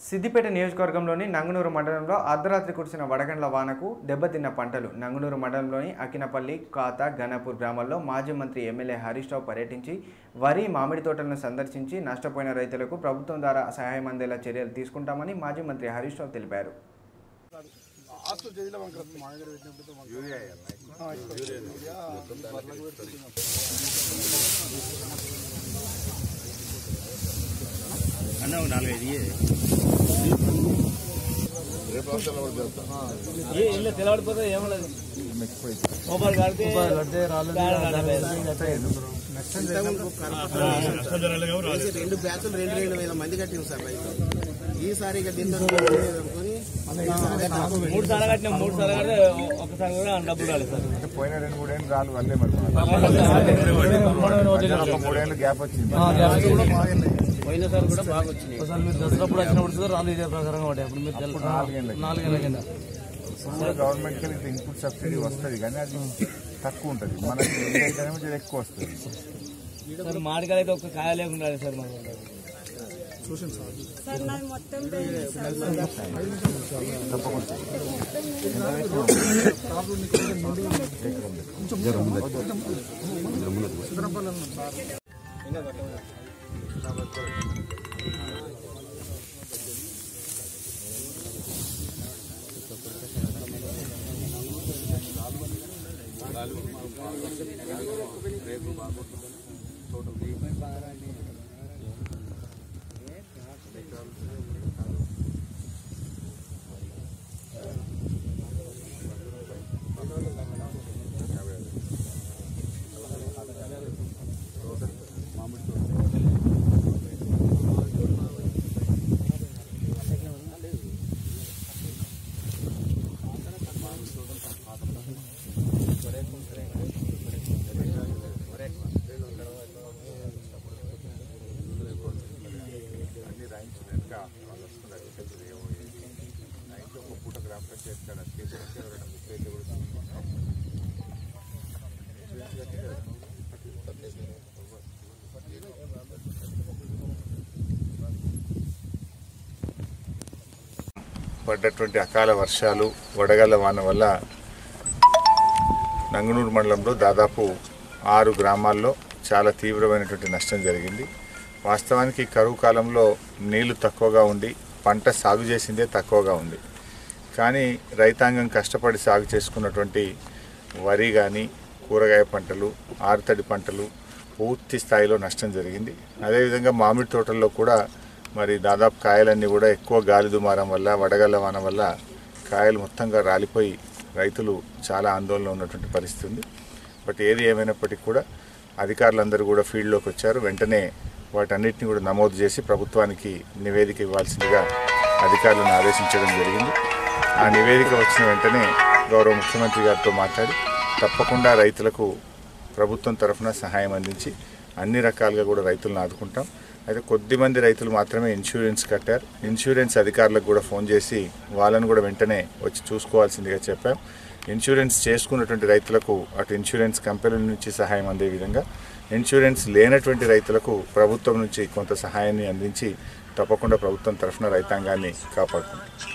సిద్దిపేట నియోజకవర్గంలోని నంగునూరు మండలంలో అర్ధరాత్రి కురిసిన వడగండ్ల వానకు దెబ్బతిన్న పంటలు నంగునూరు మండలంలోని అకినపల్లి కాత ఘనపూర్ గ్రామాల్లో మాజీ మంత్రి ఎమ్మెల్యే హరీష్ రావు పర్యటించి వరి మామిడి తోటలను సందర్శించి నష్టపోయిన రైతులకు ప్రభుత్వం ద్వారా సహాయం అందేలా చర్యలు తీసుకుంటామని మాజీ మంత్రి హరీష్ రావు తెలిపారు అన్న నాలుగైదు ఇల్లు తెలవడిపోతే ఏమలేదు మొబైల్ కడితే రెండు బ్యాచ్లు రెండు రెండు వేల మంది కట్టింది సార్ రైతు ఈసారి ఇక దీంతో అనుకుని మూడు సార్లు కట్టినా మూడు సార్లు కడితే ఒకసారి కూడా డబ్బులు రాలేదు సార్ పోయిన రెండు మూడేళ్ళు రాళ్ళు వల్లే మరి ఒక మూడేళ్ళు గ్యాప్ వచ్చింది పోయినసారి కూడా బాగా వచ్చినాయి ఒకసారి మీరు దసరాప్పుడు వచ్చినప్పుడు చూస్తే రాళ్ళు ఇదే ప్రకారంగా పడ్డాయి అప్పుడు మీరు తెల్ల- నాలుగేళ్ళకి. నాలుగేళ్ల కింద ఇప్పుడు గవర్నమెంట్ కి ఇన్పుట్ సబ్సిడీ వస్తుంది కానీ అది తక్కువ ఉంటుంది మనకి ఏదైతేనేమో జర ఎక్కువ వస్తుంది సార్ మామిడికాయలు అయితే ఒక్క కాయ లేకుండా రాలేదు సార్ మాకు సార్ నాది మొత్తం పోయింది సార్ పడ్డటువంటి అకాల వర్షాలు వడగళ్ల వాన వల్ల నంగునూరు మండలంలో దాదాపు ఆరు గ్రామాల్లో చాలా తీవ్రమైనటువంటి నష్టం జరిగింది వాస్తవానికి కరువు కాలంలో నీళ్లు తక్కువగా ఉండి పంట సాగు చేసిందే తక్కువగా ఉంది కానీ రైతాంగం కష్టపడి సాగు చేసుకున్నటువంటి వరి కానీ కూరగాయ పంటలు ఆరుతడి పంటలు పూర్తి స్థాయిలో నష్టం జరిగింది అదేవిధంగా మామిడి తోటల్లో కూడా మరి దాదాపు కాయలన్నీ కూడా ఎక్కువ గాలి దుమారం వల్ల వడగళ్ల వాన వల్ల కాయలు మొత్తంగా రాలిపోయి రైతులు చాలా ఆందోళన ఉన్నటువంటి పరిస్థితి ఉంది బట్ ఏది ఏమైనప్పటికీ కూడా అధికారులందరూ కూడా ఫీల్డ్లోకి వచ్చారు వెంటనే వాటన్నిటిని కూడా నమోదు చేసి ప్రభుత్వానికి నివేదిక ఇవ్వాల్సిందిగా అధికారులను ఆదేశించడం జరిగింది ఆ నివేదిక వచ్చిన వెంటనే గౌరవ ముఖ్యమంత్రి గారితో మాట్లాడి తప్పకుండా రైతులకు ప్రభుత్వం తరఫున సహాయం అందించి అన్ని రకాలుగా కూడా రైతులను ఆదుకుంటాం అయితే కొద్ది మంది రైతులు మాత్రమే ఇన్సూరెన్స్ కట్టారు ఇన్సూరెన్స్ అధికారులకు కూడా ఫోన్ చేసి వాళ్ళను కూడా వెంటనే వచ్చి చూసుకోవాల్సిందిగా చెప్పాం ఇన్సూరెన్స్ చేసుకున్నటువంటి రైతులకు అటు ఇన్సూరెన్స్ కంపెనీల నుంచి సహాయం అందే విధంగా ఇన్సూరెన్స్ లేనటువంటి రైతులకు ప్రభుత్వం నుంచి కొంత సహాయాన్ని అందించి తప్పకుండా ప్రభుత్వం తరఫున రైతాంగాన్ని కాపాడుకుంటాం